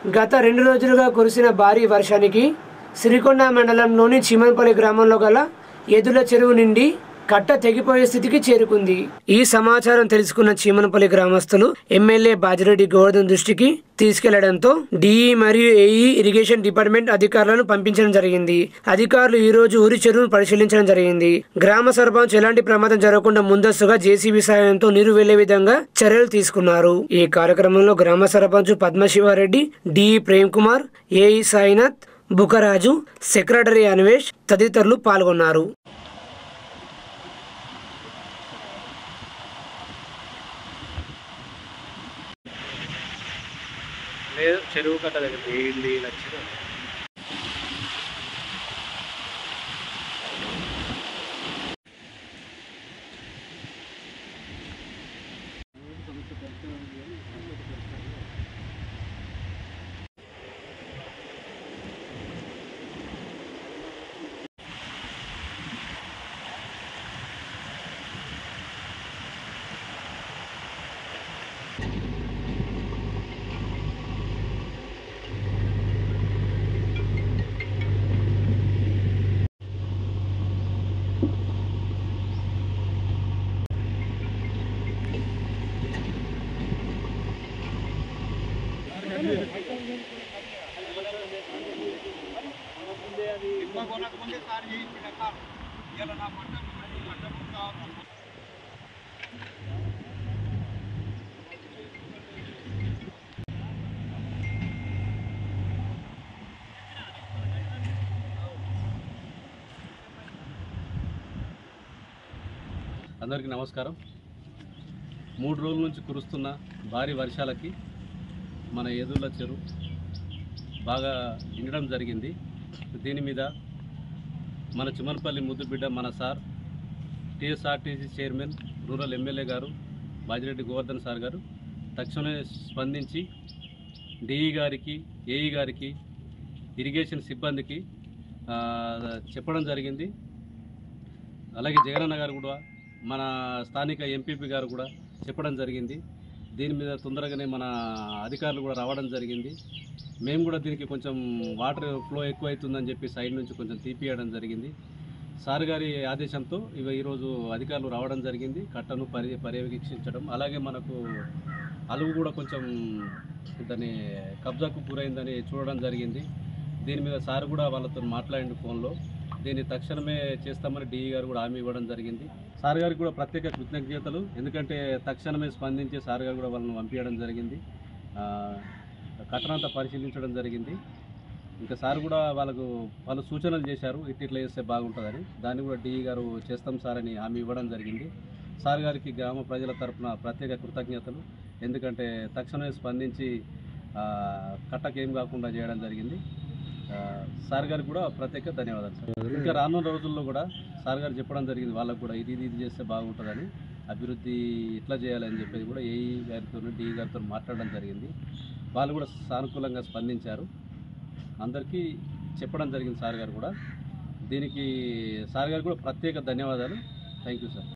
గత రెండు రోజులుగా కురిసిన భారీ వర్షానికి సిరికొండ మండలంలోని చిమన్పల్లి గ్రామంలో గల ఎదుల చెరువు నిండి కట్ట తెగిపోయే స్థితికి చేరుకుంది ఈ సమాచారం తెలుసుకున్న చీమనపల్లి గ్రామస్తులు ఎమ్మెల్యే బాజిరెడ్డి గోవర్ధన్ దృష్టికి తీసుకెళ్లడంతో డిఈ మరియు ఏఈ ఇరిగేషన్ డిపార్ట్మెంట్ అధికారులను పంపించడం జరిగింది అధికారులు ఈ రోజు ఊరి చెరువును పరిశీలించడం జరిగింది గ్రామ సర్పంచ్ ఎలాంటి ప్రమాదం జరగకుండా ముందస్తుగా జేసీబీ సాయంతో నీరు వెళ్లే విధంగా చర్యలు తీసుకున్నారు ఈ కార్యక్రమంలో గ్రామ sarpanch Padmashivareddy DE Prem Kumar AE Sainath Bukaraju secretary Anvesh తదితరులు పాల్గొన్నారు లేదు చెరువు కట్ట దగ్గర ఏంటి నచ్చింది అందరికీ నమస్కారం మూడు రోజుల నుంచి కురుస్తున్న భారీ వర్షాలకి మన ఎదుర్ల చెరువు బాగా నిండడం జరిగింది దీని మీద మన చిమన్పల్లి ముద్దుబిడ్డ మన sir TSRTC chairman rural MLA గారు బాజిరెడ్డి గోవర్ధన్ సార్ గారు తక్షణమే స్పందించి డిఈ గారికి ఏఈ గారికి ఇరిగేషన్ సిబ్బందికి ఆ, చెప్పడం జరిగింది అలాగే జగనన్న గారు కూడా మన స్థానిక ఎంపీపీ గారు కూడా చెప్పడం జరిగింది దీని మీద తొందరగానే మన అధికారులు కూడా రావడం జరిగింది మేము కూడా దీనికి కొంచెం వాటర్ ఫ్లో ఎక్కువ అవుతుందని చెప్పి సైడ్ నుంచి కొంచెం తీపియడం జరిగింది సార్ గారి ఆదేశంతో ఇవ ఈరోజు అధికారులు రావడం జరిగింది కట్టను పరి పర్యవేక్షించడం అలాగే మనకు అలుగు కూడా కొంచెం దాన్ని కబ్జాకు గురైందని చూడడం జరిగింది దీని మీద సార్ కూడా వాళ్ళతో మాట్లాడిండు ఫోన్లో దీన్ని తక్షణమే చేస్తామని డిఈ గారు కూడా హామీ ఇవ్వడం జరిగింది సార్ గారికి కూడా ప్రత్యేక కృతజ్ఞతలు ఎందుకంటే తక్షణమే స్పందించి సార్ గారు కూడా వాళ్ళని పంపించడం జరిగింది ఆ, కట్టనంతా పరిశీలించడం జరిగింది ఇంకా సార్ కూడా వాళ్ళకు వాళ్ళు సూచనలు చేశారు ఇట్ ఇట్లా చేస్తే బాగుంటుందని దాన్ని కూడా డిఈ గారు చేస్తాం సార్ అని హామీ ఇవ్వడం జరిగింది సార్ గారికి గ్రామ ప్రజల తరపున ప్రత్యేక కృతజ్ఞతలు ఎందుకంటే తక్షణమే స్పందించి ఆ, కట్టకేం కాకుండా చేయడం జరిగింది ఆ, సార్ గారికి కూడా ప్రత్యేక ధన్యవాదాలు సార్ ఇంకా రానున్న రోజుల్లో కూడా సార్ గారు చెప్పడం జరిగింది వాళ్ళకు కూడా ఇది ఇది ఇది చేస్తే బాగుంటుందని అభివృద్ధి ఇట్లా చేయాలని చెప్పేది కూడా ఏఈ గారితో డిఈ గారితో మాట్లాడడం జరిగింది వాళ్ళు కూడా సానుకూలంగా స్పందించారు అందరికీ చెప్పడం జరిగింది సార్ గారు కూడా దీనికి సార్ గారు కూడా ప్రత్యేక ధన్యవాదాలు థ్యాంక్ యూ సార్